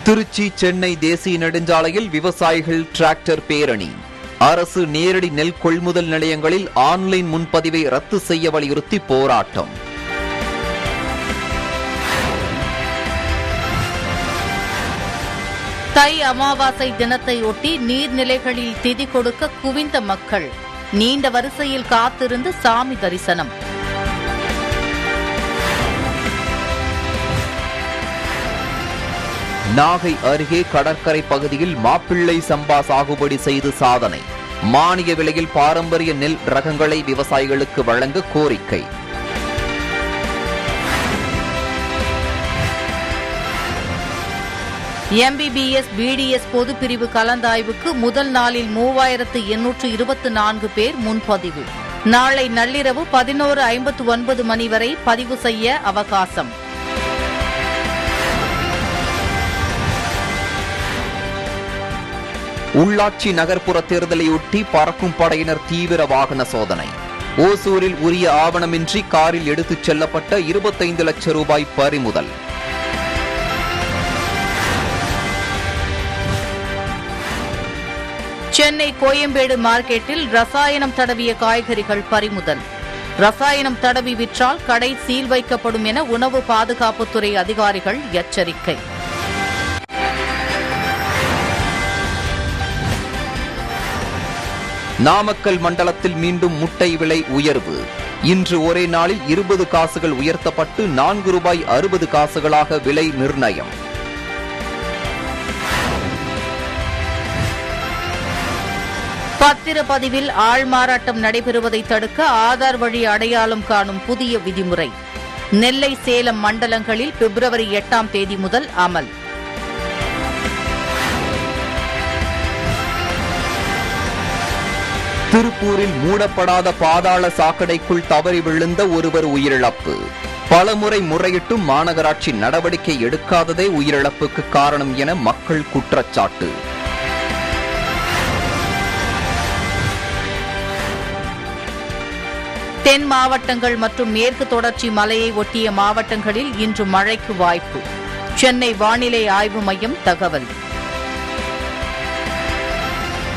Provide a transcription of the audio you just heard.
திருச்சி சென்னை தேசிய நெடுஞ்சாலையில் விவசாயிகள் டிராக்டர் பேரணி அரசு நேரடி நெல் கொள்முதல் நிலையங்களில் ஆன்லைன் முன்பதிவை ரத்து செய்ய வலியுறுத்தி போராட்டம் தை அமாவாசை தினத்தை ஒட்டி நீர்நிலைகளில் திதி கொடுக்க குவிந்த மக்கள் நீண்ட வரிசையில் காத்திருந்து சாமி தரிசனம் நாகை அருகே கடற்கரை பகுதியில் மாப்பிள்ளை சம்பா சாகுபடி செய்து சாதனை மானிய விலையில் பாரம்பரிய நெல் ரகங்களை விவசாயிகளுக்கு வழங்க கோரிக்கை எம்பிபிஎஸ் பிடிஎஸ் பொதுப்பிரிவு கலந்தாய்வுக்கு முதல் நாளில் மூவாயிரத்து எண்ணூற்று இருபத்தி நான்கு பேர் முன்பதிவு நாளை நள்ளிரவு பதினோரு ஐம்பத்து ஒன்பது மணி வரை பதிவு செய்ய அவகாசம் உள்ளாட்சி நகர்ப்புற தேர்தலையொட்டி பறக்கும் படையினர் தீவிர வாகன சோதனை ஓசூரில் உரிய ஆவணமின்றி காரில் எடுத்துச் செல்லப்பட்ட இருபத்தைந்து லட்சம் ரூபாய் பறிமுதல் சென்னை கோயம்பேடு மார்க்கெட்டில் ரசாயனம் தடவிய காய்கறிகள் பறிமுதல் ரசாயனம் தடவி விற்றால் கடை சீல் வைக்கப்படும் என உணவு பாதுகாப்புத்துறை அதிகாரிகள் எச்சரிக்கை நாமக்கல் மண்டலத்தில் மீண்டும் முட்டை விலை உயர்வு இன்று ஒரே நாளில் இருபது காசுகள் உயர்த்தப்பட்டு நான்கு ரூபாய் அறுபது காசுகளாக விலை நிர்ணயம் பத்திரப்பதிவில் ஆள்மாறாட்டம் நடைபெறுவதை தடுக்க ஆதார் வழி அடையாளம் காணும் புதிய விதிமுறை நெல்லை சேலம் மண்டலங்களில் பிப்ரவரி எட்டாம் தேதி முதல் அமல் திருப்பூரில் மூடப்படாத பாதாள சாக்கடைக்குள் தவறி விழுந்த ஒருவர் உயிரிழப்பு பலமுறை முறையிட்டும் மாநகராட்சி நடவடிக்கை எடுக்காததே உயிரிழப்புக்கு காரணம் என மக்கள் குற்றச்சாட்டு தென் மாவட்டங்கள் மற்றும் மேற்கு தொடர்ச்சி மலையை ஒட்டிய மாவட்டங்களில் இன்று மழைக்கு வாய்ப்பு சென்னை வானிலை ஆய்வு மையம் தகவல்